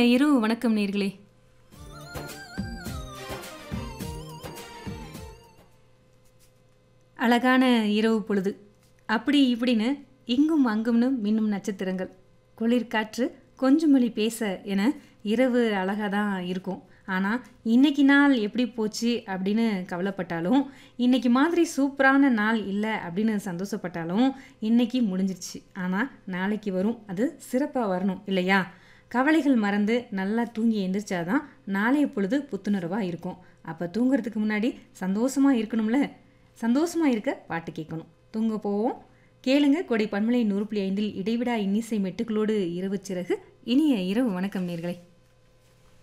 இரவு வணக்கம் நேர்களே அழகான இரவு பொழுது அப்படி இப்படின்னு இங்கும் அங்கும்னு மின்னும் நட்சத்திரங்கள் குளிர் காற்று கொஞ்சம் மொழி பேச என இரவு அழகாக தான் இருக்கும் ஆனால் இன்னைக்கு நாள் எப்படி போச்சு அப்படின்னு கவலைப்பட்டாலும் இன்னைக்கு மாதிரி சூப்பரான நாள் இல்லை அப்படின்னு சந்தோஷப்பட்டாலும் இன்னைக்கு முடிஞ்சிருச்சு ஆனால் நாளைக்கு வரும் அது சிறப்பாக வரணும் இல்லையா கவலைகள் மறந்து நல்லா தூங்கி எந்திரிச்சாதான் நாளைய பொழுது புத்துணர்வாக இருக்கும் அப்போ தூங்குறதுக்கு முன்னாடி சந்தோஷமாக இருக்கணும்ல சந்தோஷமாக இருக்க பாட்டு கேட்கணும் தூங்க போவோம் கேளுங்க கொடை பன்மலை நூறு புள்ளி ஐந்தில் இடைவிடா இன்னிசை மெட்டுக்களோடு இரவு சிறகு இனிய இரவு வணக்கம் நேர்களே